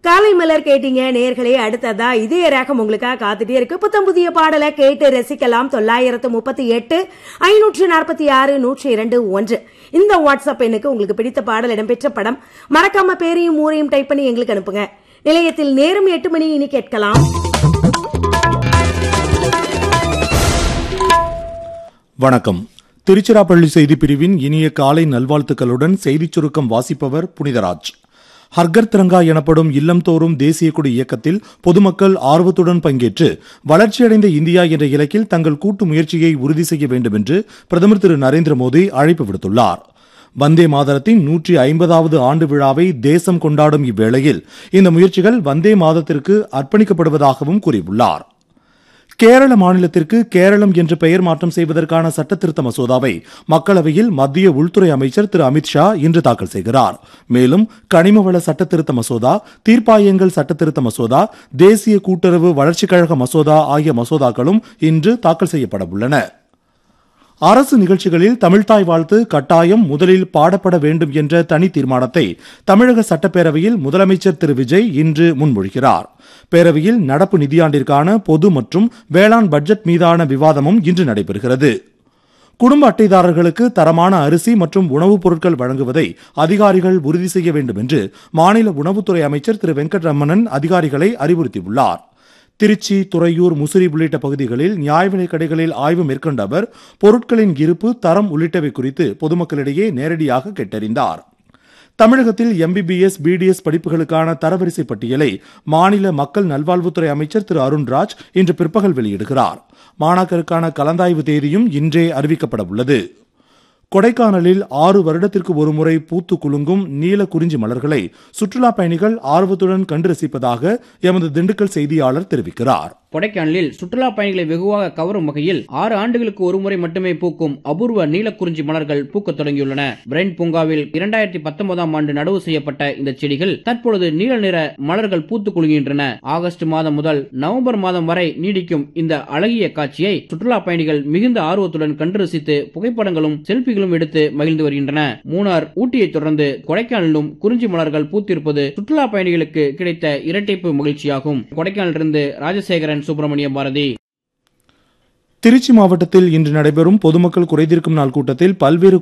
காலை மலர் கேட்டீங்க நேர்களே அடுத்ததா இதய ரகம் உங்களுக்காக காத்துட்டே இருக்கு புத்தம் புதிய பாடலை கேட்டு ரசிக்கலாம் தொள்ளாயிரத்து முப்பத்தி எட்டு ஐநூற்று நாற்பத்தி ஆறு நூற்றி இரண்டு ஒன்று இந்த வாட்ஸ்அப் எண்ணுக்கு உங்களுக்கு பிடித்த பாடல் இடம்பெற்ற படம் மறக்காம பேரையும் ஊரையும் டைப் பண்ணி எங்களுக்கு அனுப்புங்க நிலையத்தில் நேரம் எட்டு மணி இனி கேட்கலாம் வணக்கம் திருச்சிராப்பள்ளி செய்தி பிரிவின் இனிய காலை நல்வாழ்த்துக்களுடன் செய்திச் சுருக்கம் வாசிப்பவர் புனிதராஜ் ஹர்கர் திரங்கா எனப்படும் இல்லம்தோறும் தேசிய கொடி இயக்கத்தில் பொதுமக்கள் ஆர்வத்துடன் பங்கேற்று வளர்ச்சியடைந்த இந்தியா என்ற இலக்கில் தங்கள் கூட்டு முயற்சியை உறுதி செய்ய வேண்டும் என்று பிரதமர் திரு நரேந்திர மோடி அழைப்பு விடுத்துள்ளார் வந்தே மாதரத்தின் நூற்றி ஐம்பதாவது ஆண்டு விழாவை தேசம் கொண்டாடும் இவ்வேளையில் இந்த முயற்சிகள் வந்தே மாதத்திற்கு அர்ப்பணிக்கப்படுவதாகவும் கூறியுள்ளார் கேரள மாநிலத்திற்கு கேரளம் என்று பெயர் மாற்றம் செய்வதற்கான சட்டத்திருத்த மசோதாவை மக்களவையில் மத்திய உள்துறை அமைச்சர் திரு அமித்ஷா இன்று தாக்கல் செய்கிறார் மேலும் கனிமவள சட்டத்திருத்த மசோதா தீர்ப்பாயங்கள் சட்டத்திருத்த மசோதா தேசிய கூட்டுறவு வளர்ச்சிக் கழக மசோதா ஆகிய மசோதாக்களும் இன்று தாக்கல் செய்யப்பட உள்ளன அரசு நிகழ்ச்சிகளில் தமிழ்தாய் வாழ்த்து கட்டாயம் முதலில் பாடப்பட வேண்டும் என்ற தனி தீர்மானத்தை தமிழக சட்டப்பேரவையில் முதலமைச்சர் திரு விஜய் இன்று முன்மொழிகிறார் பேரவையில் நடப்பு நிதியாண்டிற்கான பொது மற்றும் வேளாண் பட்ஜெட் மீதான விவாதமும் இன்று நடைபெறுகிறது குடும்ப அட்டைதாரர்களுக்கு தரமான அரிசி மற்றும் உணவுப் பொருட்கள் வழங்குவதை அதிகாரிகள் உறுதி செய்ய வேண்டும் என்று மாநில உணவுத்துறை அமைச்சர் திரு வெங்கட்ரமணன் அதிகாரிகளை அறிவுறுத்தியுள்ளார் திருச்சி துறையூர் முசிறி உள்ளிட்ட பகுதிகளில் நியாய விலைக் கடைகளில் ஆய்வு மேற்கொண்ட அவர் பொருட்களின் இருப்பு தரம் உள்ளிட்டவை குறித்து பொதுமக்களிடையே நேரடியாக கேட்டறிந்தார் தமிழகத்தில் எம்பிபிஎஸ் பிடிஎஸ் படிப்புகளுக்கான தரவரிசை பட்டியலை மாநில மக்கள் நல்வாழ்வுத்துறை அமைச்சர் திரு அருண்ராஜ் இன்று பிற்பகல் வெளியிடுகிறார் மாணாக்கருக்கான கலந்தாய்வு தேதியும் இன்றே அறிவிக்கப்பட உள்ளது கொடைக்கானலில் ஆறு வருடத்திற்கு ஒருமுறை பூத்து குலுங்கும் நீல குறிஞ்சி மலர்களை சுற்றுலா பயணிகள் ஆர்வத்துடன் கண்டு ரசிப்பதாக எமது திண்டுக்கல் செய்தியாளர் தெரிவிக்கிறார் கொடைக்கானலில் சுற்றுலா பயணிகளை வெகுவாக கவரும் வகையில் ஆறு ஆண்டுகளுக்கு ஒருமுறை மட்டுமே பூக்கும் அபூர்வ நீலக்குறிஞ்சி மலர்கள் பூக்கத் தொடங்கியுள்ளன பிரெயின் பூங்காவில் இரண்டாயிரத்தி பத்தொன்பதாம் ஆண்டு நடவு செய்யப்பட்ட இந்த செடிகள் தற்பொழுது நீல நிற மலர்கள் பூத்து குலுங்குகின்றன ஆகஸ்ட் மாதம் முதல் நவம்பர் மாதம் வரை நீடிக்கும் இந்த அழகிய காட்சியை சுற்றுலா பயணிகள் மிகுந்த ஆர்வத்துடன் கண்டு ரசித்து புகைப்படங்களும் செல்பிகளும் எடுத்து மகிழ்ந்து வருகின்றன மூணார் ஊட்டியை தொடர்ந்து கொடைக்கானலிலும் குறிஞ்சி மலர்கள் பூத்திருப்பது சுற்றுலா பயணிகளுக்கு கிடைத்த இரட்டைப்பு மகிழ்ச்சியாகும் கொடைக்கானலிருந்து ராஜசேகரன் சுப்பிரமணிய பாரதி திருச்சி மாவட்டத்தில் இன்று நடைபெறும் பொதுமக்கள் குறைதீர்க்கும் நாள் கூட்டத்தில் பல்வேறு